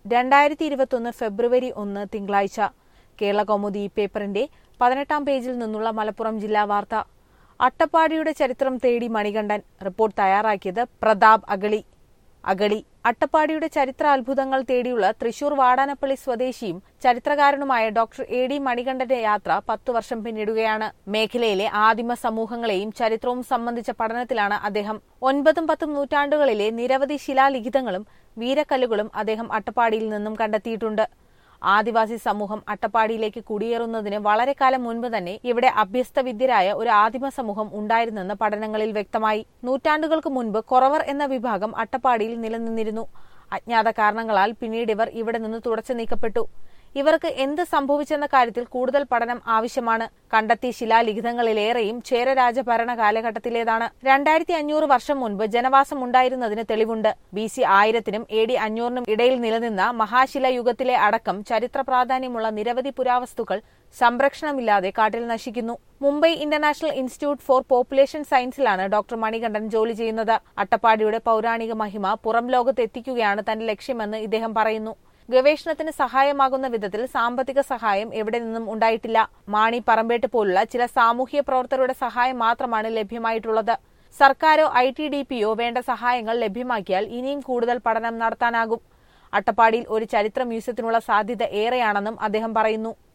രണ്ടായിരത്തി ഇരുപത്തൊന്ന് ഫെബ്രുവരി ഒന്ന് തിങ്കളാഴ്ച കേരള കൗമുദി ഈ പേപ്പറിന്റെ പതിനെട്ടാം പേജിൽ നിന്നുള്ള മലപ്പുറം ജില്ലാ വാർത്ത അട്ടപ്പാടിയുടെ ചരിത്രം തേടി മണികണ്ഠൻ റിപ്പോർട്ട് തയ്യാറാക്കിയത് പ്രതാപ് അഗളി അഗളി അട്ടപ്പാടിയുടെ ചരിത്ര അത്ഭുതങ്ങൾ തേടിയുള്ള തൃശൂർ വാടാനപ്പള്ളി സ്വദേശിയും ചരിത്രകാരനുമായ ഡോക്ടർ എ ഡി മണികണ്ഠന്റെ യാത്ര പത്തു വർഷം പിന്നിടുകയാണ് മേഖലയിലെ ആദിമ സമൂഹങ്ങളെയും ചരിത്രവും സംബന്ധിച്ച പഠനത്തിലാണ് അദ്ദേഹം ഒൻപതും പത്തും നൂറ്റാണ്ടുകളിലെ നിരവധി ശിലാലിഖിതങ്ങളും വീരക്കല്ലുകളും അദ്ദേഹം അട്ടപ്പാടിയിൽ നിന്നും കണ്ടെത്തിയിട്ടുണ്ട് ആദിവാസി സമൂഹം അട്ടപ്പാടിയിലേക്ക് കുടിയേറുന്നതിന് വളരെ കാലം മുൻപ് തന്നെ ഇവിടെ അഭ്യസ്തവിദ്യരായ ഒരു ആദിമ സമൂഹം ഉണ്ടായിരുന്നെന്ന് പഠനങ്ങളിൽ വ്യക്തമായി നൂറ്റാണ്ടുകൾക്ക് മുൻപ് കൊറവർ എന്ന വിഭാഗം അട്ടപ്പാടിയിൽ നിലനിന്നിരുന്നു അജ്ഞാത കാരണങ്ങളാൽ പിന്നീട് ഇവർ ഇവിടെ നിന്ന് തുടച്ചു നീക്കപ്പെട്ടു ഇവർക്ക് എന്ത് സംഭവിച്ചെന്ന കാര്യത്തിൽ കൂടുതൽ പഠനം ആവശ്യമാണ് കണ്ടെത്തിയ ശിലാലിഖിതങ്ങളിലേറെയും ചേരരാജ ഭരണ കാലഘട്ടത്തിലേതാണ് രണ്ടായിരത്തി അഞ്ഞൂറ് വർഷം മുൻപ് ജനവാസം ഉണ്ടായിരുന്നതിന് തെളിവുണ്ട് ബി സി ആയിരത്തിനും എ ഡി അഞ്ഞൂറിനും ഇടയിൽ നിലനിന്ന മഹാശില യുഗത്തിലെ അടക്കം ചരിത്ര പ്രാധാന്യമുള്ള നിരവധി പുരാവസ്തുക്കൾ സംരക്ഷണമില്ലാതെ കാട്ടിൽ നശിക്കുന്നു Mumbai international institute for population സയൻസിലാണ് ഡോക്ടർ മണികണ്ഠൻ ജോലി ചെയ്യുന്നത് അട്ടപ്പാടിയുടെ പൗരാണിക മഹിമ പുറം ലോകത്ത് എത്തിക്കുകയാണ് തന്റെ ലക്ഷ്യമെന്ന് ഇദ്ദേഹം പറയുന്നു ഗവേഷണത്തിന് സഹായമാകുന്ന വിധത്തിൽ സാമ്പത്തിക സഹായം എവിടെ നിന്നും ഉണ്ടായിട്ടില്ല മാണി പറമ്പേട്ട് പോലുള്ള ചില സാമൂഹ്യ പ്രവർത്തകരുടെ സഹായം മാത്രമാണ് ലഭ്യമായിട്ടുള്ളത് സർക്കാരോ ഐ ടി ഡി പിയോ വേണ്ട സഹായങ്ങൾ ലഭ്യമാക്കിയാൽ ഇനിയും കൂടുതൽ പഠനം നടത്താനാകും അട്ടപ്പാടിയിൽ ഒരു ചരിത്ര മ്യൂസിയത്തിനുള്ള സാധ്യത ഏറെയാണെന്നും അദ്ദേഹം പറയുന്നു